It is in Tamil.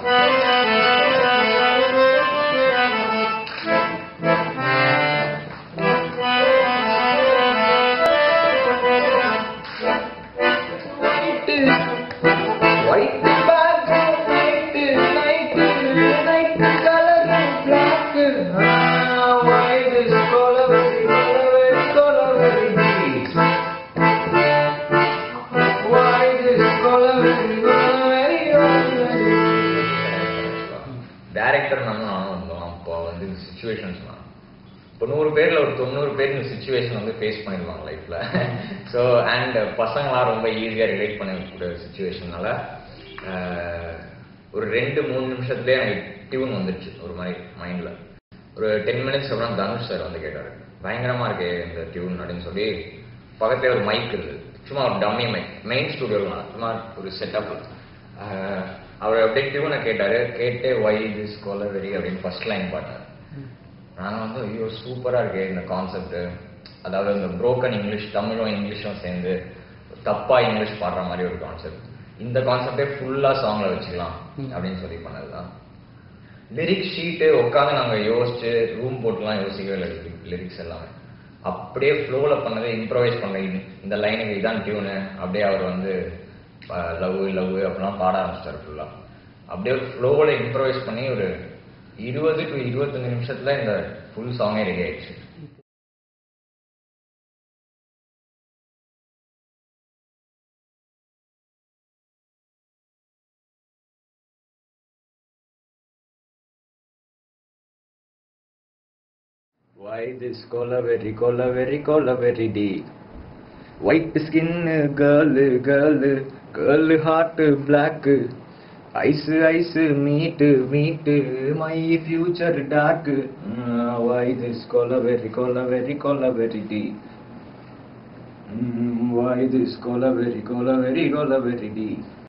White bag, night, night, night color black. Ah, white is color, color, color, deep. White is color, director நம்ம நானும் வந்தோம் அப்போ வந்து இந்த சுச்சுவேஷன்ஸ்லாம் இப்போ நூறு பேர்ல ஒரு தொண்ணூறு பேர் இந்த சுச்சுவேஷன் வந்து ஃபேஸ் பண்ணிடுவாங்க லைஃப்ல ஸோ அண்ட் பசங்களாம் ரொம்ப ஈஸியாக ரிலேட் பண்ணக்கூடிய சுச்சுவேஷனால ஒரு ரெண்டு மூணு நிமிஷத்துலேயே எனக்கு டியூன் வந்துடுச்சு ஒரு மாதிரி மைண்டில் ஒரு டென் மினிட்ஸ் அப்புறம் தனுஷ் சார் வந்து கேட்டார் பயங்கரமாக இருக்கே இந்த டியூன் அப்படின்னு சொல்லி பக்கத்துல ஒரு மைக் இருந்தது சும்மா ஒரு டம்மி மைக் மெயின் ஸ்டுடியோவில் சும்மா ஒரு செட்டப் அவர் அப்படியே டியூனை கேட்டார் கேட்டே ஒய் திஸ் கோலவெரி அப்படின்னு ஃபர்ஸ்ட் லைன் பாட்டார் நாங்கள் வந்து ஐயோ சூப்பராக இருக்கே இந்த கான்செப்ட் அதாவது இந்த புரோக்கன் இங்கிலீஷ் தமிழும் இங்கிலீஷும் சேர்ந்து தப்பா இங்கிலீஷ் பாடுற மாதிரி ஒரு கான்செப்ட் இந்த கான்செப்டே ஃபுல்லாக சாங்கில் வச்சுக்கலாம் அப்படின்னு சொல்லி பண்ணது தான் லிரிக்ஸ் ஷீட்டு உட்காந்து நாங்கள் யோசிச்சு ரூம் போட்டுலாம் யோசிக்கவே இல்லை லிரிக்ஸ் எல்லாமே அப்படியே ஃப்ளோவில் பண்ணது இம்ப்ரவைஸ் பண்ண இந்த- இந்த லைனுக்கு இதான் டியூனு அப்படியே அவர் வந்து லவ் லவ் அப்படிலாம் பாட ஆரம்பிச்சிட்டார் ஃபுல்லாக அப்படியே ஃப்ளோவில் இம்ப்ரவைஸ் பண்ணி ஒரு இருபது டு இருபத்தஞ்சு நிமிஷத்துல இந்த ஃபுல் சாங்கே ரெடி ஆயிடுச்சு Why this color very color very color very deep? White skin girl girl girl heart black ice ice meat meat my future dark Mm, why this color very color very color very deep Mm, why this color very color very color very deep